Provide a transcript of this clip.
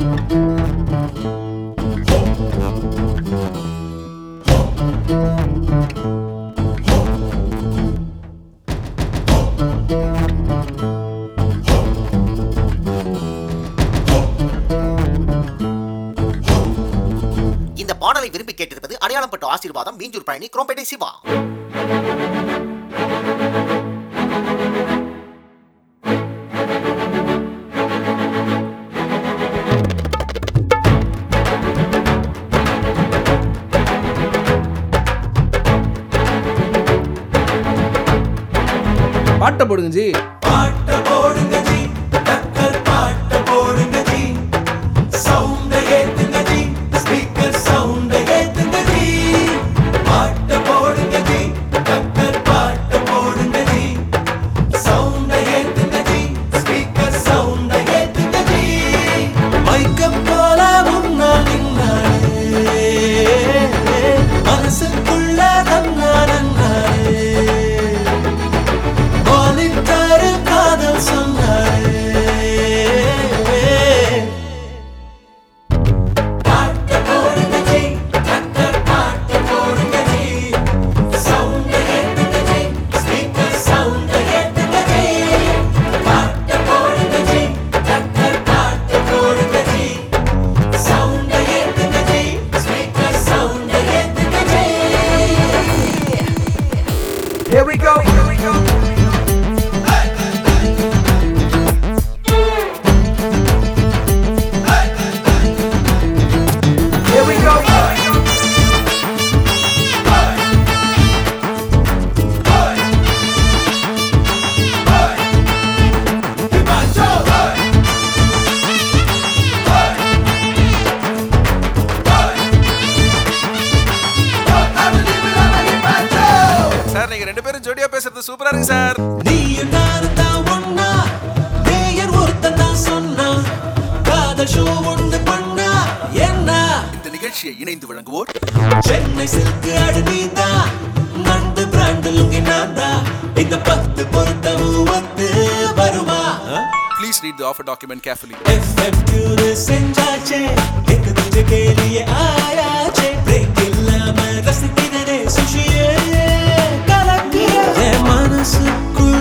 இந்த பாடலை விரும்பி கேட்டிருப்பது அடையாளம் பட்ட ஆசீர்வாதம் மீஞ்சூர் பழனி குரோம்பேட்டை சிவா பாட்டை போடுங்க ஜி பாட்ட போடுங்க ஜி டக்கர் பாட்ட போடுங்க ஜி சவுண்ட ஏத்துங்க ஜி ஸ்பீக்கர் சவுண்ட ஏத்துங்க ஜி பாட்ட போடுங்க ஜி டக்கர் பாட்ட போடுங்க ஜி சவுண்ட ஏத்துங்க ஜி ஸ்பீக்கர் சவுண்ட ஏத்துங்க ஜி மைக்க போல முன்னால் நின்னாலே மனசுக்குள்ள தன்னா நன்னாலே வாலிட்டாரு காதல் சொன்னாரு பாட்டு போடுங்க ஜி டக்கர் பாட்டு போடுங்க ஜி சவுண்ட் ஏத்துங்க ஜி ஸ்பீக்கர் சவுண்ட் ஏத்துங்க ஜி பாட்டு போடுங்க ஜி டக்கர் பாட்டு போடுங்க ஜி சவுண்ட் ஏத்துங்க ஜி ஸ்பீக்கர் சவுண்ட் ஏத்துங்க ஜி Here we go. Here we go. Here we go. Sir நீங்க ரெண்டு பேரும் ஜோடியா பேசுறது சூப்பரா இருக்கு சார் நீயும் நானும் தான் ஒண்ணா நேயர் ஒருத்தன் தான் சொன்னா காதல் ஷோ ஒண்ணு பண்ணா என்ன இந்த நிகழ்ச்சியை இணைந்து வழங்குவோர் சென்னை சில்க் அடு நீதான் நண்டு பிராண்ட் லுங்கி நான் தான் இந்த பத்து பொருத்தமும் வந்து வருமா please read the offer document carefully FM क्यूर செஞ்சாச்சே एक दूजे के लिए आयाச்சே பிரேக் இல்லாம ரசித்தினரே சுஷியே கலக்கிய என் மனசுக்குள்